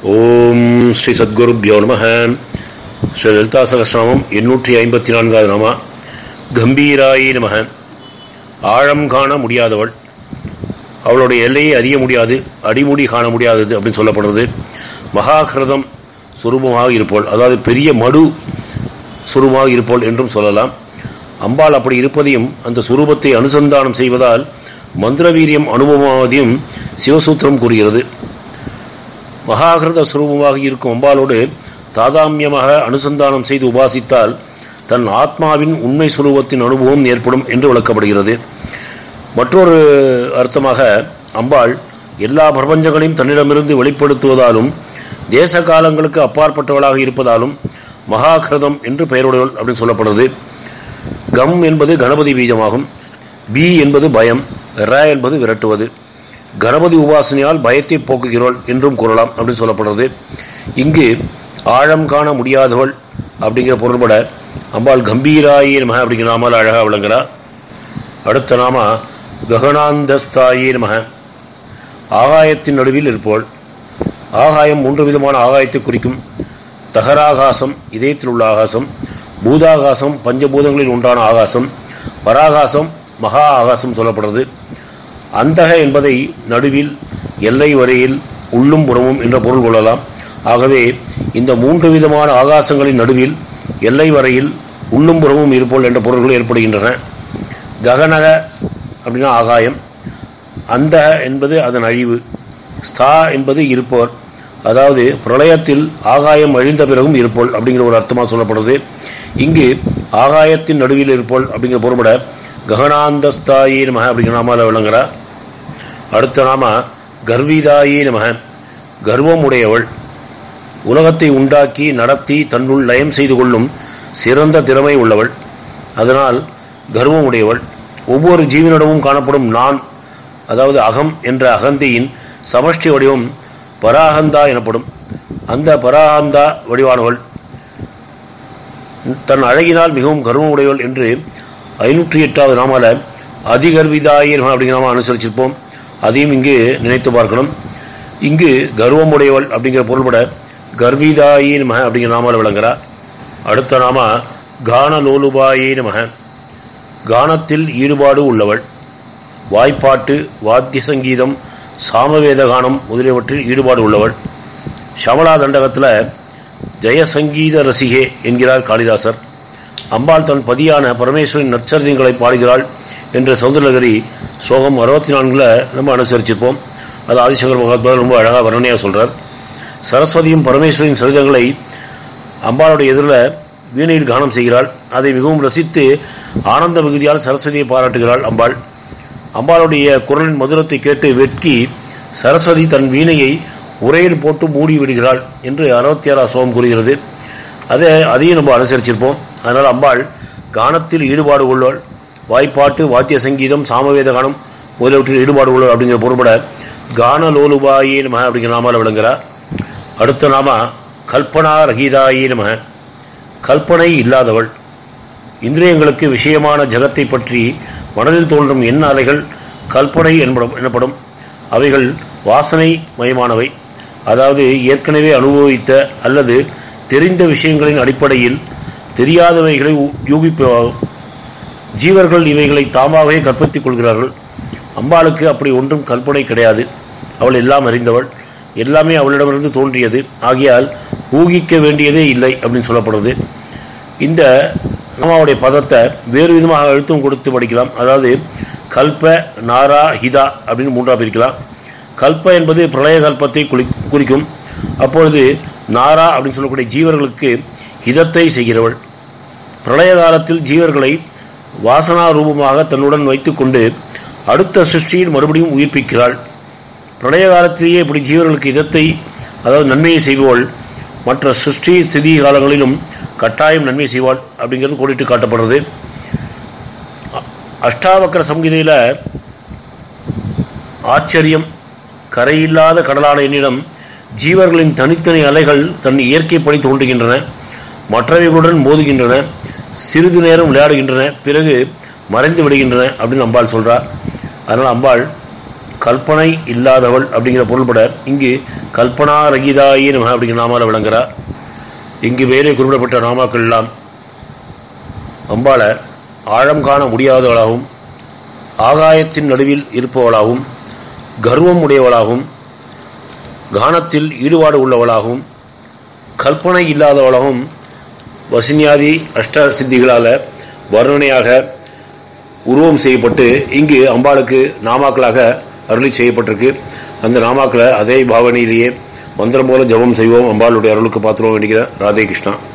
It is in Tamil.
ஓம் ஸ்ரீ சத்குருப்யோ நம ஸ்ரீ லலிதா சகசிரமம் எண்ணூற்றி ஐம்பத்தி நான்காவது நாமா கம்பீராயி நம ஆழம் காண முடியாதவள் அவளுடைய எல்லையை அறிய முடியாது அடிமுடி காண முடியாதது அப்படின்னு சொல்லப்படுறது மகாகிருதம் சுரூபமாக இருப்போள் அதாவது பெரிய மடு சுரூபமாக இருப்போள் என்றும் சொல்லலாம் அம்பாள் அப்படி இருப்பதையும் அந்த சுரூபத்தை அனுசந்தானம் செய்வதால் மந்திரவீரியம் அனுபவமாவதையும் சிவசூத்திரம் கூறுகிறது மகாகிருத சுரூபமாக இருக்கும் அம்பாளோடு தாதாமியமாக அனுசந்தானம் செய்து உபாசித்தால் தன் ஆத்மாவின் உண்மை சுரூபத்தின் அனுபவம் ஏற்படும் என்று விளக்கப்படுகிறது மற்றொரு அர்த்தமாக அம்பாள் எல்லா பிரபஞ்சங்களையும் தன்னிடமிருந்து வெளிப்படுத்துவதாலும் தேச காலங்களுக்கு அப்பாற்பட்டவளாக இருப்பதாலும் மகாகிருதம் என்று பெயருடையவள் அப்படின்னு சொல்லப்படுறது கம் என்பது கணபதி பீஜமாகும் பி என்பது பயம் ர என்பது விரட்டுவது கணபதி உபாசனையால் பயத்தை போக்குகிறோள் என்றும் கூறலாம் அப்படின்னு சொல்லப்படுறது இங்கு ஆழம் காண முடியாதவள் அப்படிங்கிற பொருள்பட அம்பாள் கம்பீராயே நமக அப்படிங்கிற நாமால் அழகாக விளங்குறா அடுத்த நாம ககனாந்தஸ்தாயே நமக ஆகாயத்தின் நடுவில் இருப்போள் ஆகாயம் மூன்று விதமான ஆகாயத்தை குறிக்கும் தகராகாசம் இதயத்தில் உள்ள ஆகாசம் பூதாகாசம் பஞ்சபூதங்களில் உண்டான ஆகாசம் பராகாசம் மகா ஆகாசம் சொல்லப்படுறது அந்தக என்பதை நடுவில் எல்லை வரையில் உள்ளும் புறமும் என்ற பொருள் கொள்ளலாம் ஆகவே இந்த மூன்று விதமான ஆகாசங்களின் நடுவில் எல்லை வரையில் உள்ளும் புறமும் இருப்போல் என்ற பொருள்கள் ஏற்படுகின்றன ககனக அப்படின்னா ஆகாயம் அந்த என்பது அதன் அழிவு ஸ்தா என்பது இருப்போர் அதாவது பிரளயத்தில் ஆகாயம் அழிந்த பிறகும் இருப்போல் அப்படிங்கிற ஒரு அர்த்தமாக சொல்லப்படுது இங்கு ஆகாயத்தின் நடுவில் இருப்போல் அப்படிங்கிற பொருள்பட ககனாந்தஸ்தாயே நமக அப்படிங்கிற நாமால விளங்குறா அடுத்த நாம கர்விதாயே நமக கர்வம் உடையவள் உலகத்தை உண்டாக்கி நடத்தி தன்னுள் லயம் செய்து கொள்ளும் சிறந்த திறமை உள்ளவள் அதனால் கர்வம் உடையவள் ஒவ்வொரு ஜீவனிடமும் காணப்படும் நான் அதாவது அகம் என்ற அகந்தையின் சமஷ்டி வடிவம் பராகந்தா எனப்படும் அந்த பராகந்தா வடிவானவள் தன் அழகினால் மிகவும் கர்வம் உடையவள் என்று ஐநூற்றி எட்டாவது நாமால அதிகர்விதாயர் அப்படிங்கிற நாம அனுசரிச்சிருப்போம் அதையும் இங்கு நினைத்து பார்க்கணும் இங்கு கர்வம் உடையவள் அப்படிங்கிற பொருள்பட கர்விதாயே நமக அப்படிங்கிற நாமால விளங்குறா அடுத்த நாம கான லோலுபாயே நமக கானத்தில் ஈடுபாடு உள்ளவள் வாய்ப்பாட்டு வாத்திய சங்கீதம் சாமவேத கானம் முதலியவற்றில் ஈடுபாடு உள்ளவள் ஷமலா தண்டகத்தில் ஜெயசங்கீத ரசிகே என்கிறார் காளிதாசர் அம்பாள் தன் பதியான பரமேஸ்வரின் நற்சரிதங்களை பாடுகிறாள் என்ற சௌந்தரலகரி சோகம் அறுபத்தி நான்கில் நம்ம அனுசரிச்சிருப்போம் அது ஆதிசங்கர் மகாத்மா ரொம்ப அழகாக வர்ணனையாக சொல்கிறார் சரஸ்வதியும் பரமேஸ்வரின் சரிதங்களை அம்பாளுடைய எதிரில் வீணையில் கானம் செய்கிறாள் அதை மிகவும் ரசித்து ஆனந்த மிகுதியால் சரஸ்வதியை பாராட்டுகிறாள் அம்பாள் அம்பாளுடைய குரலின் மதுரத்தை கேட்டு வெட்கி சரஸ்வதி தன் வீணையை உரையில் போட்டு மூடி விடுகிறாள் என்று அறுபத்தி ஆறாம் சோகம் கூறுகிறது அதை அதையும் நம்ம அனுசரிச்சிருப்போம் அதனால் அம்பாள் கானத்தில் ஈடுபாடு உள்ளவள் வாய்ப்பாட்டு வாத்திய சங்கீதம் சாமவேத கானம் முதலியவற்றில் ஈடுபாடு உள்ளவள் அப்படிங்கிற பொருள்பட கான லோலுபாயே நம அப்படிங்கிற நாமால விளங்குகிறார் அடுத்த நாம கல்பனா ரஹீதாயே நம கல்பனை இல்லாதவள் இந்திரியங்களுக்கு விஷயமான ஜகத்தை பற்றி மனதில் தோன்றும் எண்ண அலைகள் கல்பனை என்படும் எனப்படும் அவைகள் வாசனை மயமானவை அதாவது ஏற்கனவே அனுபவித்த அல்லது தெரிந்த விஷயங்களின் அடிப்படையில் தெரியாதவைகளை யூகிப்பவாகும் ஜீவர்கள் இவைகளை தாமாகவே கற்பித்துக் கொள்கிறார்கள் அம்பாளுக்கு அப்படி ஒன்றும் கற்பனை கிடையாது அவள் எல்லாம் அறிந்தவள் எல்லாமே அவளிடமிருந்து தோன்றியது ஆகையால் ஊகிக்க வேண்டியதே இல்லை அப்படின்னு சொல்லப்படுறது இந்த நாமாவுடைய பதத்தை வேறு விதமாக அழுத்தம் கொடுத்து படிக்கலாம் அதாவது கல்ப நாரா ஹிதா அப்படின்னு மூன்றாக பிரிக்கலாம் கல்ப என்பது பிரளய கல்பத்தை குறி குறிக்கும் அப்பொழுது நாரா அப்படின்னு சொல்லக்கூடிய ஜீவர்களுக்கு ஹிதத்தை செய்கிறவள் பிரளய காலத்தில் ஜீவர்களை வாசனா ரூபமாக தன்னுடன் வைத்துக்கொண்டு அடுத்த சிருஷ்டியில் மறுபடியும் உயிர்ப்பிக்கிறாள் பிரளய காலத்திலேயே இப்படி ஜீவர்களுக்கு இதத்தை அதாவது நன்மையை செய்பவள் மற்ற சிருஷ்டி ஸ்திதி காலங்களிலும் கட்டாயம் நன்மை செய்வாள் அப்படிங்கிறது கோடிட்டு காட்டப்படுறது அஷ்டாவக்கர சங்கீதையில் ஆச்சரியம் கரையில்லாத கடலான என்னிடம் ஜீவர்களின் தனித்தனி அலைகள் தன் இயற்கைப்படி தோன்றுகின்றன மற்றவைகளுடன் மோதுகின்றன சிறிது நேரம் விளையாடுகின்றன பிறகு மறைந்து விடுகின்றன அப்படின்னு அம்பாள் சொல்கிறார் அதனால் அம்பாள் கல்பனை இல்லாதவள் அப்படிங்கிற பொருள்பட இங்கு கல்பனா ரகிதாயி நம அப்படிங்கிற நாமால விளங்குறார் இங்கு வேறே குறிப்பிடப்பட்ட நாமாக்கள் எல்லாம் அம்பாளை ஆழம் காண முடியாதவளாகவும் ஆகாயத்தின் நடுவில் இருப்பவளாகவும் கர்வம் உடையவளாகவும் கானத்தில் ஈடுபாடு உள்ளவளாகவும் கல்பனை இல்லாதவளாகவும் வசினியாதி அஷ்ட சித்திகளால் வர்ணனையாக உருவம் செய்யப்பட்டு இங்கு அம்பாளுக்கு நாமாக்களாக அருளி செய்யப்பட்டிருக்கு அந்த நாமாக்களை அதே பாவனையிலேயே மந்திரம் போல ஜபம் செய்வோம் அம்பாளுடைய அருளுக்கு பாத்திரம் வேண்டிக்கிற ராதே கிருஷ்ணா